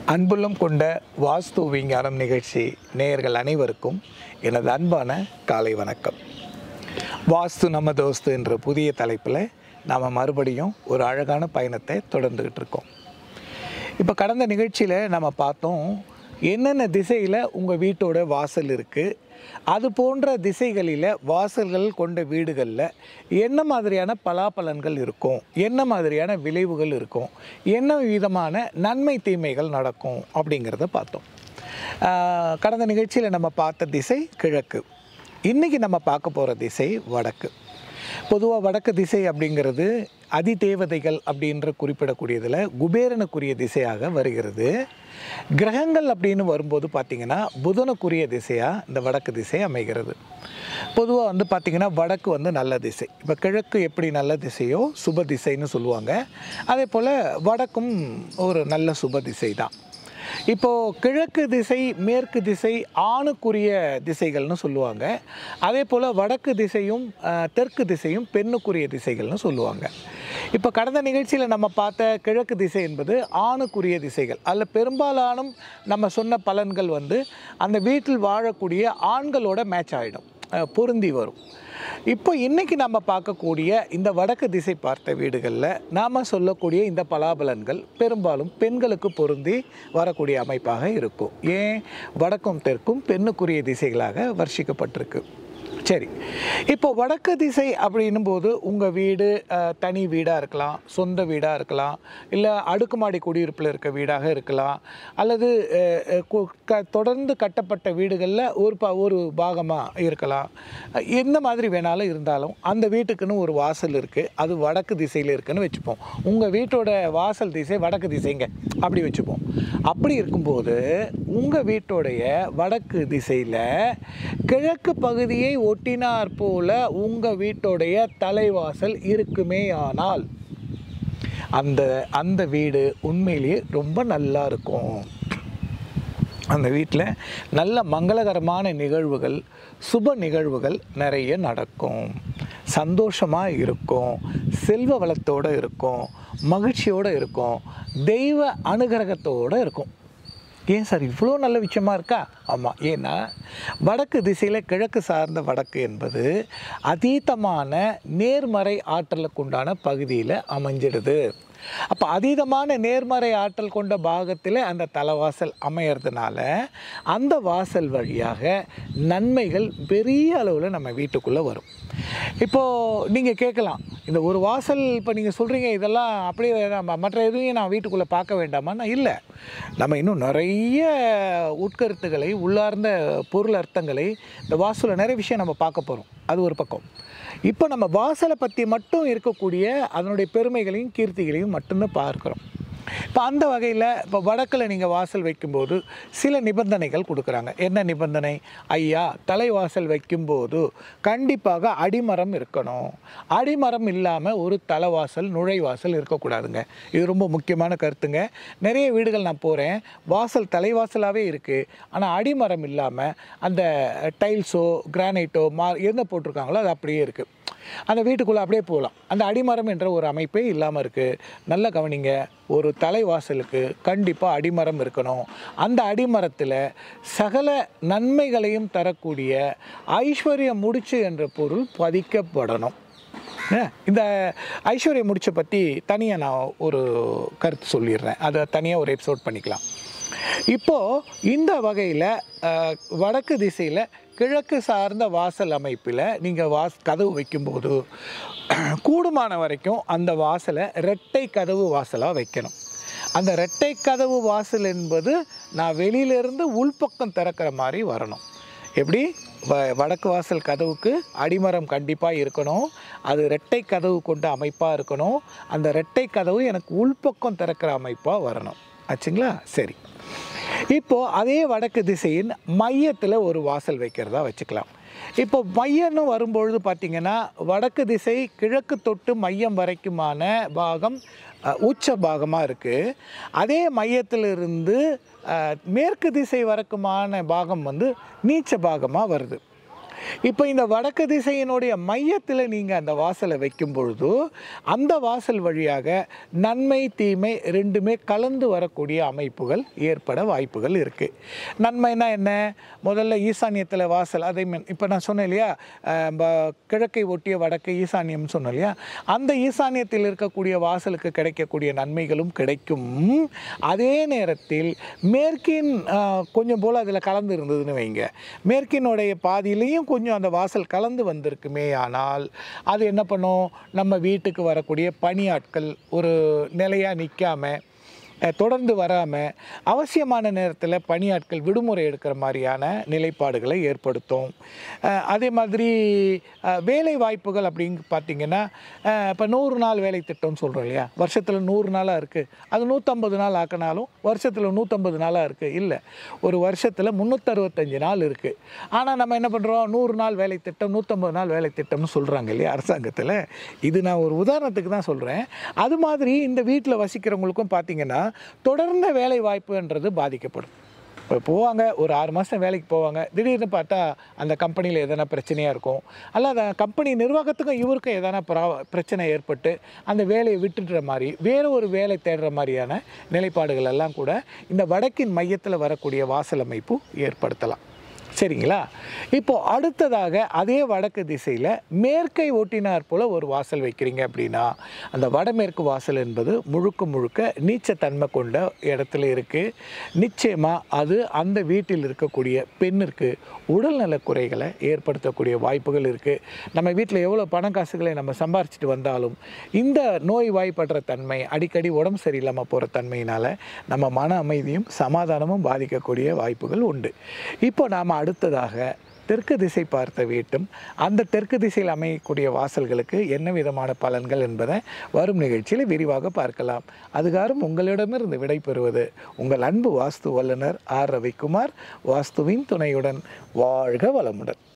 அன்புள்ளம் கொண்ட வாஸ்து விஞ்ஞானம் நிகழ்ச்சி நேயர்கள் அனைவருக்கும் எனது அன்பான காலை வணக்கம் வாஸ்து நம்ம தோஸ்து என்ற புதிய தலைப்பில் நாம் மறுபடியும் ஒரு அழகான பயணத்தை தொடர்ந்துக்கிட்டு இருக்கோம் இப்போ கடந்த நிகழ்ச்சியில் நம்ம பார்த்தோம் என்னென்ன திசையில் உங்கள் வீட்டோட வாசல் இருக்குது அது போன்ற திசைகளில் வாசல்கள் கொண்ட வீடுகளில் என்ன மாதிரியான பலாபலன்கள் இருக்கும் என்ன மாதிரியான விளைவுகள் இருக்கும் என்ன விதமான நன்மை தீமைகள் நடக்கும் அப்படிங்கிறத பார்த்தோம் ஆஹ் கடந்த நிகழ்ச்சியில் நம்ம பார்த்த திசை கிழக்கு இன்றைக்கி நம்ம பார்க்க போகிற திசை வடக்கு பொதுவாக வடக்கு திசை அப்படிங்கிறது அதிதேவதைகள் அப்படின்ற குறிப்பிடக்கூடியதில் குபேரனுக்குரிய திசையாக வருகிறது கிரகங்கள் அப்படின்னு வரும்போது பார்த்திங்கன்னா புதனுக்குரிய திசையாக இந்த வடக்கு திசை அமைகிறது பொதுவாக வந்து பார்த்திங்கன்னா வடக்கு வந்து நல்ல திசை இப்போ கிழக்கு எப்படி நல்ல திசையோ சுப திசைன்னு சொல்லுவாங்க அதே போல் வடக்கும் ஒரு நல்ல சுப திசை தான் இப்போது கிழக்கு திசை மேற்கு திசை ஆணுக்குரிய திசைகள்னு சொல்லுவாங்க அதே போல் வடக்கு திசையும் அஹ், தெற்கு திசையும் பெண்ணுக்குரிய திசைகள்னு சொல்லுவாங்க இப்போ கடந்த நிகழ்ச்சியில் நம்ம பார்த்த கிழக்கு திசை என்பது ஆணுக்குரிய திசைகள் அதில் பெரும்பாலானும் நம்ம சொன்ன பலன்கள் வந்து அந்த வீட்டில் வாழக்கூடிய ஆண்களோட மேட்ச் ஆகிடும் பொருந்தி வரும் இப்போ இன்னைக்கு நம்ம பார்க்கக்கூடிய இந்த வடக்கு திசை பார்த்த வீடுகளில் நாம் சொல்லக்கூடிய இந்த பலாபலன்கள் பெரும்பாலும் பெண்களுக்கு பொருந்தி வரக்கூடிய அமைப்பாக இருக்கும் ஏன் வடக்கும் தெற்கும் பெண்ணுக்குரிய திசைகளாக வர்ஷிக்கப்பட்டிருக்கு சரி இப்போ வடக்கு திசை அப்படின்னும் போது உங்கள் வீடு அஹ், தனி வீடாக இருக்கலாம் சொந்த வீடாக இருக்கலாம் இல்லை அடுக்குமாடி குடியிருப்பில் இருக்க வீடாக இருக்கலாம் அல்லது அஹ், அஹ், கு- க தொடர்ந்து கட்டப்பட்ட வீடுகளில் ஒரு ப ஒரு பாகமாக இருக்கலாம் அஹ், எந்த மாதிரி வேணாலும் இருந்தாலும் அந்த வீட்டுக்குன்னு ஒரு வாசல் இருக்குது அது வடக்கு திசையில் இருக்குன்னு வச்சுப்போம் உங்கள் வீட்டோட வாசல் திசை வடக்கு திசைங்க அப்படி வச்சுப்போம் அப்படி இருக்கும்போது உங்கள் வீட்டோடைய வடக்கு திசையில் கிழக்கு பகுதியை ஒட்டினார் போல உங்கள் வீட்டோடைய தலைவாசல் இருக்குமே ஆனால் அந்த அந்த வீடு உண்மையிலேயே ரொம்ப நல்லா இருக்கும் அந்த வீட்டில் நல்ல மங்களகரமான நிகழ்வுகள் சுப நிகழ்வுகள் நிறைய நடக்கும் சந்தோஷமாக இருக்கும் செல்வ வளத்தோடு இருக்கும் மகிழ்ச்சியோடு இருக்கும் தெய்வ அனுகிரகத்தோடு இருக்கும் ஏன் சார் இவ்வளோ நல்ல விஷயமா இருக்கா ஆமாம் ஏன்னா வடக்கு திசையில் கிழக்கு சார்ந்த வடக்கு என்பது அதீதமான நேர்மறை ஆற்றலுக்கு உண்டான பகுதியில் அமைஞ்சிடுது அப்போ அதீதமான நேர்மறை ஆற்றல் கொண்ட பாகத்தில் அந்த தலைவாசல் அமையறதுனால அந்த வாசல் வழியாக நன்மைகள் பெரிய அளவில் நம்ம வீட்டுக்குள்ளே வரும் இப்போது நீங்கள் கேட்கலாம் இந்த ஒரு வாசல் இப்போ நீங்கள் சொல்கிறீங்க இதெல்லாம் அப்படியே நம்ம மற்ற எதுவும் நான் வீட்டுக்குள்ளே பார்க்க வேண்டாமான்னா இல்லை நம்ம இன்னும் நிறைய உட்கருத்துக்களை உள்ளார்ந்த பொருள் அர்த்தங்களை இந்த வாசலில் நிறைய விஷயம் நம்ம பார்க்க போகிறோம் அது ஒரு பக்கம் இப்போ நம்ம வாசலை பற்றி மட்டும் இருக்கக்கூடிய அதனுடைய பெருமைகளையும் கீர்த்திகளையும் மட்டும்தான் பார்க்குறோம் இப்போ அந்த வகையில் இப்போ வடக்கில் நீங்கள் வாசல் வைக்கும்போது சில நிபந்தனைகள் கொடுக்குறாங்க என்ன நிபந்தனை ஐயா தலைவாசல் வைக்கும்போது கண்டிப்பாக அடிமரம் இருக்கணும் அடிமரம் இல்லாமல் ஒரு தலைவாசல் நுழைவாசல் இருக்கக்கூடாதுங்க இது ரொம்ப முக்கியமான கருத்துங்க நிறைய வீடுகள் நான் போகிறேன் வாசல் தலைவாசலாகவே இருக்குது ஆனால் அடிமரம் இல்லாமல் அந்த டைல்ஸோ கிரானைட்டோ மா என்ன போட்டிருக்காங்களோ அது அப்படியே இருக்குது அந்த வீட்டுக்குள்ளே அப்படியே போகலாம் அந்த அடிமரம் என்ற ஒரு அமைப்பே இல்லாமல் இருக்குது நல்லா கவனிங்க ஒரு தலைவாசலுக்கு கண்டிப்பாக அடிமரம் இருக்கணும் அந்த அடிமரத்தில் சகல நன்மைகளையும் தரக்கூடிய ஐஸ்வர்ய முடிச்சு என்ற பொருள் பதிக்கப்படணும் ஏன், இந்த ஐஸ்வர்ய முடிச்சை பற்றி தனியாக நான் ஒரு கருத்து சொல்லிடுறேன் அதை தனியாக ஒரு எபிசோட் பண்ணிக்கலாம் இப்போது இந்த வகையில் வடக்கு திசையில் கிழக்கு சார்ந்த வாசல் அமைப்பில் நீங்கள் வாஸ் கதவு வைக்கும்போது கூடுமான வரைக்கும் அந்த வாசலை ரெட்டை கதவு வாசலாக வைக்கணும் அந்த ரெட்டை கதவு வாசல் என்பது நான் வெளியிலேருந்து உள்பக்கம் திறக்கிற மாதிரி வரணும் எப்படி வ வடக்கு வாசல் கதவுக்கு அடிமரம் கண்டிப்பாக இருக்கணும் அது ரெட்டை கதவு கொண்ட அமைப்பாக இருக்கணும் அந்த ரெட்டை கதவு எனக்கு உள்பக்கம் திறக்கிற அமைப்பாக வரணும் ஆச்சுங்களா சரி இப்போது அதே வடக்கு திசையின் மையத்தில் ஒரு வாசல் வைக்கிறதா வச்சுக்கலாம் இப்போ மையம்னு வரும்பொழுது பார்த்திங்கன்னா வடக்கு திசை கிழக்கு தொட்டு மையம் வரைக்குமான பாகம் அஹ், உச்ச பாகமாக இருக்குது அதே மையத்திலிருந்து அஹ், மேற்கு திசை வரைக்குமான பாகம் வந்து நீச்ச பாகமாக வருது இப்போ இந்த வடக்கு திசையினுடைய மையத்தில் நீங்கள் அந்த வாசலை வைக்கும் பொழுது அந்த வாசல் வழியாக நன்மை தீமை ரெண்டுமே கலந்து வரக்கூடிய அமைப்புகள் ஏற்பட வாய்ப்புகள் இருக்குது நன்மைனா என்ன முதல்ல ஈசானியத்தில் வாசல் அதை இப்போ நான் சொன்னேன் இல்லையா அஹ், ப- கிழக்கை ஒட்டிய வடக்கு ஈசானியம் சொன்னேன் இல்லையா அந்த ஈசானியத்தில் இருக்கக்கூடிய வாசலுக்கு கிடைக்கக்கூடிய நன்மைகளும் கிடைக்கும் அதே நேரத்தில் மேற்கின் அஹ், கொஞ்சம் போல் அதில் கலந்து இருந்ததுன்னு வைங்க மேற்கினுடைய பாதியிலையும் கொஞ்சம் அந்த வாசல் கலந்து வந்திருக்குமே ஆனால் அது என்ன பண்ணும் நம்ம வீட்டுக்கு வரக்கூடிய பணியாட்கள் ஒரு நிலையாக நிற்காம அஹ், தொடர்ந்து வராமல் அவசியமான நேரத்தில் பணியாட்கள் விடுமுறை எடுக்கிற மாதிரியான நிலைப்பாடுகளை ஏற்படுத்தும் அஹ், அதே மாதிரி அஹ், வேலை வாய்ப்புகள் அப்படின்னு பார்த்தீங்கன்னா இப்போ நூறு நாள் வேலை திட்டம்னு சொல்கிறோம் இல்லையா வருஷத்தில் நூறு நாளாக இருக்குது அது நூற்றம்பது நாள் ஆக்கினாலும் வருஷத்தில் நூற்றம்பது நாளாக இருக்குது இல்லை ஒரு வருஷத்தில் முந்நூற்றறுபத்தஞ்சு நாள் இருக்குது ஆனால் நம்ம என்ன பண்ணுறோம் நூறு நாள் வேலை திட்டம் நூற்றம்பது நாள் வேலை திட்டம்னு சொல்கிறாங்க இல்லையா அரசாங்கத்தில் இது நான் ஒரு உதாரணத்துக்கு தான் சொல்கிறேன் அது மாதிரி இந்த வீட்டில் வசிக்கிறவங்களுக்கும் பார்த்தீங்கன்னா தொடர்ந்த வேலை வாய்ப்புன்றது பாதிக்கப்படும் இப்போ போவாங்க ஒரு ஆறு மாதம் வேலைக்கு போவாங்க திடீர்னு பார்த்தா அந்த கம்பெனியில் எதனா பிரச்சனையாக இருக்கும் அல்ல அந்த கம்பெனி நிர்வாகத்துக்கும் இவருக்கும் எதனா ப்ரா பிரச்சனை ஏற்பட்டு அந்த வேலையை விட்டுடுற மாதிரி வேறு ஒரு வேலை தேடுற மாதிரியான நிலைப்பாடுகள் எல்லாம் கூட இந்த வடக்கின் மையத்தில் வரக்கூடிய வாசல் அமைப்பு ஏற்படுத்தலாம் சரிங்களா இப்போ அடுத்ததாக அதே வடக்கு திசையில் மேற்கை ஒட்டினார் போல் ஒரு வாசல் வைக்கிறீங்க அப்படின்னா அந்த வடமேற்கு வாசல் என்பது முழுக்க முழுக்க நீச்சத்தன்மை கொண்ட இடத்துல இருக்குது நிச்சயமாக அது அந்த வீட்டில் இருக்கக்கூடிய பெண்ணிற்கு உடல்நலக் குறைகளை ஏற்படுத்தக்கூடிய வாய்ப்புகள் இருக்குது நம்ம வீட்டில் எவ்வளோ பண காசுகளை நம்ம சம்பாரிச்சிட்டு வந்தாலும் இந்த நோய் வாய்ப்படுற தன்மை அடிக்கடி உடம்பு சரியில்லாமல் போகிற தன்மையினால் நம்ம மன அமைதியும் சமாதானமும் பாதிக்கக்கூடிய வாய்ப்புகள் உண்டு இப்போ நாம் அடுத்ததாக தெற்கு திசை பார்த்த வீட்டும் அந்த தெற்கு திசையில் அமையக்கூடிய வாசல்களுக்கு என்ன விதமான பலன்கள் என்பதை வரும் நிகழ்ச்சியில் விரிவாக பார்க்கலாம் அதுகாரும் உங்களிடமிருந்து விடைபெறுவது உங்கள் அன்பு வாஸ்து வல்லுனர் ஆர் ரவிக்குமார் வாஸ்துவின் துணையுடன் வாழ்க வளமுடன்